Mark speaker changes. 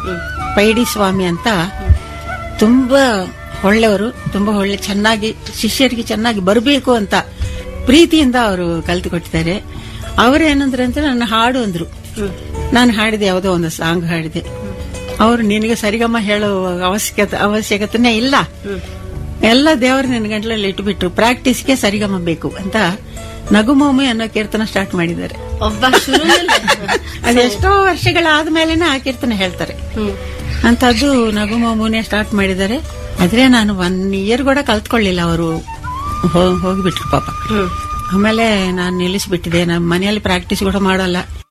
Speaker 1: ಪೈಡಿ ಸ್ವಾಮಿ ಅಂತ ತುಂಬಾ ಒಳ್ಳೆಯವರು ತುಂಬಾ ಒಳ್ಳೆ ಚೆನ್ನಾಗಿ ಶಿಷ್ಯರಿಗೆ ಚೆನ್ನಾಗಿ ಬರಬೇಕು ಅಂತ ಪ್ರೀತಿಯಿಂದ ಅವರು ಕಲಿತುಕೊಟ್ಟಿದ್ದಾರೆ ಅವರೇನಂದ್ರೆ ಅಂತ ನನ್ನ ಹಾಡು ಅಂದ್ರು ನಾನು ಹಾಡಿದೆ ಯಾವುದೋ ಒಂದು ಸಾಂಗ್ ಹಾಡಿದೆ ಅವರು ನಿನಗೆ ಸರಿಗಮ್ಮ ಹೇಳೋ ಅವಶ್ಯಕತೆ ಅವಶ್ಯಕತೆನೇ ಇಲ್ಲ ಎಲ್ಲ ದೇವರು ನಿನ್ನ ಗಂಟ್ಲಲ್ಲಿ ಇಟ್ಬಿಟ್ರು ಪ್ರಾಕ್ಟೀಸ್ಗೆ ಸರಿಗಮ ಬೇಕು ಅಂತ ನಗುಮೊಮ್ಮೆ ಅನ್ನೋ ಕೀರ್ತನ ಸ್ಟಾರ್ಟ್ ಮಾಡಿದ್ದಾರೆ
Speaker 2: ಒಬ್ಬ ಶುರುವಿನಲ್ಲೇ.
Speaker 1: ಅದೆಷ್ಟೋ ವರ್ಷಗಳಾದ್ಮೇಲೆನೆ ಆ ಕೀರ್ತನೆ ಹೇಳ್ತಾರೆ ಅಂತದ್ದು ನಗುಮೊಮ್ಮನೆ ಸ್ಟಾರ್ಟ್ ಮಾಡಿದ್ದಾರೆ ಆದ್ರೆ ನಾನು ಒನ್ ಇಯರ್ ಕೂಡ ಕಲ್ತ್ಕೊಳ್ಳಿಲ್ಲ ಅವರು ಹೋಗ್ಬಿಟ್ರು ಪಾಪ ಆಮೇಲೆ ನಾನು ನಿಲ್ಲಿಸ್ಬಿಟ್ಟಿದೆ ನಮ್ಮ ಮನೆಯಲ್ಲಿ ಪ್ರಾಕ್ಟೀಸ್ ಕೂಡ ಮಾಡಲ್ಲ